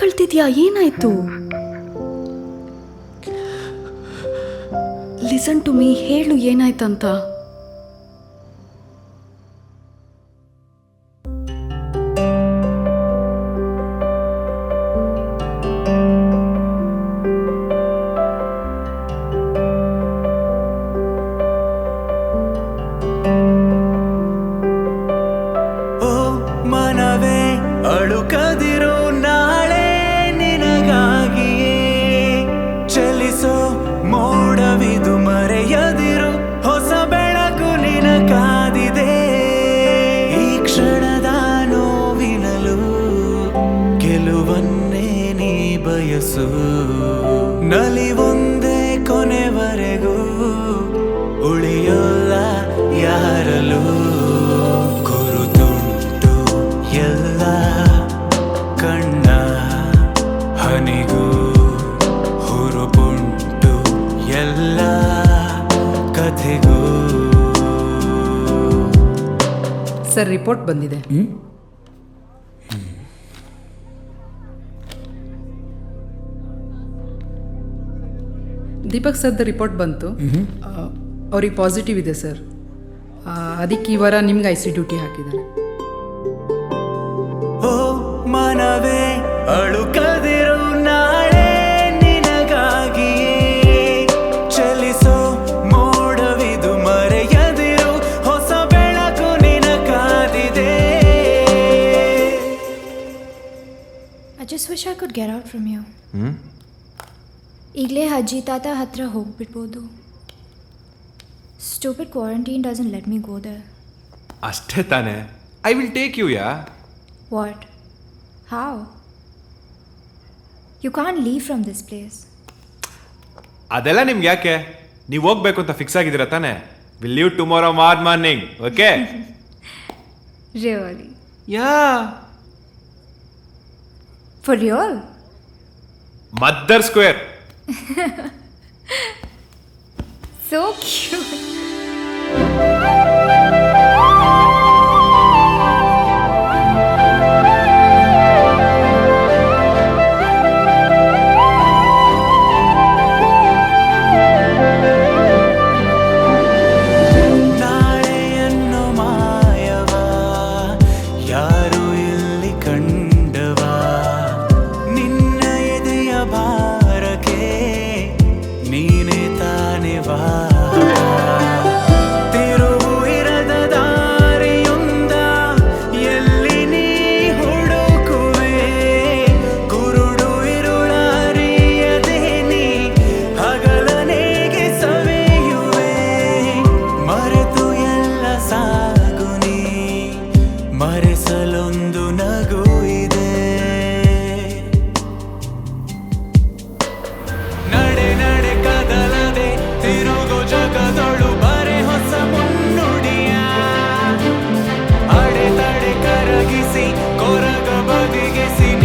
ಕಳ್ತಿದ್ಯಾ ಏನಾಯ್ತು listen to me ಹೇಳು ಏನಾಯ್ತಂತ ಓ ಮನವೇ ಅಳುಕದಿರು ನಾಳೆ ನಿನಗಾಗಿಯೇ ಚಲಿಸೋ ಮೋಡವಿದು ಮರೆಯದಿರು ಹೊಸ ಬೆಳಕು ನಿನ ಕಾದಿದೆ ಈ ಕ್ಷಣದ ನೋವಿನಲು ಗೆಲುವನ್ನೇ ನೀ ಬಯಸು ನಲಿವೊಂದೇ ಕೊನೆವರೆಗೂ ಉಳಿಯೋಲ್ಲ ಯಾರಲು ಗುರುತುಂಟು ಎಲ್ಲ ಕಣ್ಣ ಹನಿಗೂ ಹುರುಪುಂಟು ಎಲ್ಲ ಕಥೆಗೂ ಸರ್ ರಿಪೋರ್ಟ್ ಬಂದಿದೆ ದೀಪಕ್ ಸರ್ದ ರಿಪೋರ್ಟ್ ಬಂತು ಆ, ಅವ್ರಿಗೆ ಪಾಸಿಟಿವ್ ಇದೆ ಸರ್ ಆ, ಅದಕ್ಕೆ ಈ ವಾರ ನಿಮ್ಗೆ ಐ ಸಿ ಡ್ಯೂಟಿ ಹಾಕಿದ್ದಾರೆ ಓ ಮನವೇ ಅಳುಕದಿರು ನಾಳೆ ನಿನಗಾಗಿಯೇ ಚಲಿಸೋ ಮೋಡವಿದು ಮರೆಯದಿರು ಹೊಸ ಬೆಳಕು ನಿನ ಕಾದಿದೆ I just wish I could get out from here. ಈಗಲೇ ಅಜ್ಜಿ ತಾತ ಹತ್ರ ಹೋಗ್ಬಿಡ್ಬೋದು stupid quarantine doesn't let me go there ಅಷ್ಟೇ ತಾನೇ I will take you yeah what have you can leave from this place ಅದೆಲ್ಲ ನಿಮ್ಗೆ ಯಾಕೆ ನೀವು ಹೋಗ್ಬೇಕು ಅಂತ ಫಿಕ್ಸ್ ಆಗಿದ್ದೀರಾ ತಾನೇ will you tomorrow mor morning okay really yeah for real mother square so cute ನಾಳೆಯನ್ನು ಮಾಯವ ಯಾರು ಇಲ್ಲಿ ಕಂಡವ ನಿನ್ನ ಎದೆಯ ಭಾರಕ್ಕೆ ನೀನೇ ತಾನೆ ಬಾ ತಿರುವು ಇರದ ದಾರಿಯೊಂದ ಎಲ್ಲಿ ನೀ ಹುಡುಕುವೆ ಕುರುಡು ಇರುಳರಿಯದೆ ನೀ ಹಗಲನೇಗೆ ಸವೆಯುವೆ ಮರೆತು ಎಲ್ಲ ಸಾಗು ನೀ ಮರೆಸಲೊಂದು ನಗು ಇದೆ ನಡೆ ನಡೆ ಕದಲದೆ ತಿರುಗು ಜಗದೊಳು ಬರೆ ಹೊಸ ಮುನ್ನುಡಿಯ ಅಡೆತಡೆ ಕರಗಿಸಿ ಕೊರಗ ಬದಿಗಿಸಿ